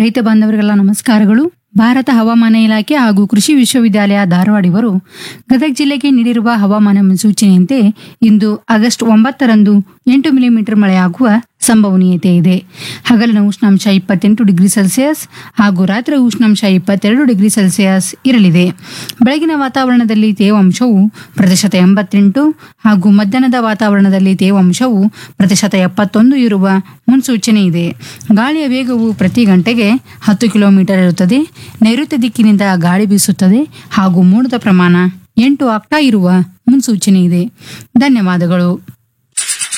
ರೈತ ಬಾಂಧವರಿಗೆಲ್ಲ ನಮಸ್ಕಾರಗಳು ಭಾರತ ಹವಾಮಾನ ಇಲಾಖೆ ಹಾಗೂ ಕೃಷಿ ವಿಶ್ವವಿದ್ಯಾಲಯ ಧಾರವಾಡ ಇವರು ಗದಗ ಜಿಲ್ಲೆಗೆ ನೀಡಿರುವ ಹವಾಮಾನ ಮುನ್ಸೂಚನೆಯಂತೆ ಇಂದು ಆಗಸ್ಟ್ ಒಂಬತ್ತರಂದು ಎಂಟು ಮಿಲಿಮೀಟರ್ ಮಳೆಯಾಗುವ ಸಂಭವನೀಯತೆ ಇದೆ ಹಗಲಿನ ಉಷ್ಣಾಂಶ ಇಪ್ಪತ್ತೆಂಟು ಡಿಗ್ರಿ ಸೆಲ್ಸಿಯಸ್ ಹಾಗೂ ರಾತ್ರಿ ಉಷ್ಣಾಂಶ ಇಪ್ಪತ್ತೆರಡು ಡಿಗ್ರಿ ಸೆಲ್ಸಿಯಸ್ ಇರಲಿದೆ ಬೆಳಗಿನ ವಾತಾವರಣದಲ್ಲಿ ತೇವಾಂಶವು ಪ್ರತಿಶತ ಎಂಬತ್ತೆಂಟು ಹಾಗೂ ಮಧ್ಯಾಹ್ನದ ವಾತಾವರಣದಲ್ಲಿ ತೇವಾಂಶವು ಪ್ರತಿಶತ ಎಪ್ಪತ್ತೊಂದು ಇರುವ ಮುನ್ಸೂಚನೆ ಇದೆ ಗಾಳಿಯ ವೇಗವು ಪ್ರತಿ ಗಂಟೆಗೆ ಹತ್ತು ಕಿಲೋಮೀಟರ್ ಇರುತ್ತದೆ ನೈಋತ್ಯ ದಿಕ್ಕಿನಿಂದ ಗಾಳಿ ಬೀಸುತ್ತದೆ ಹಾಗೂ ಮೋಡದ ಪ್ರಮಾಣ ಎಂಟು ಆಗ್ತಾ ಇರುವ ಮುನ್ಸೂಚನೆ ಇದೆ ಧನ್ಯವಾದಗಳು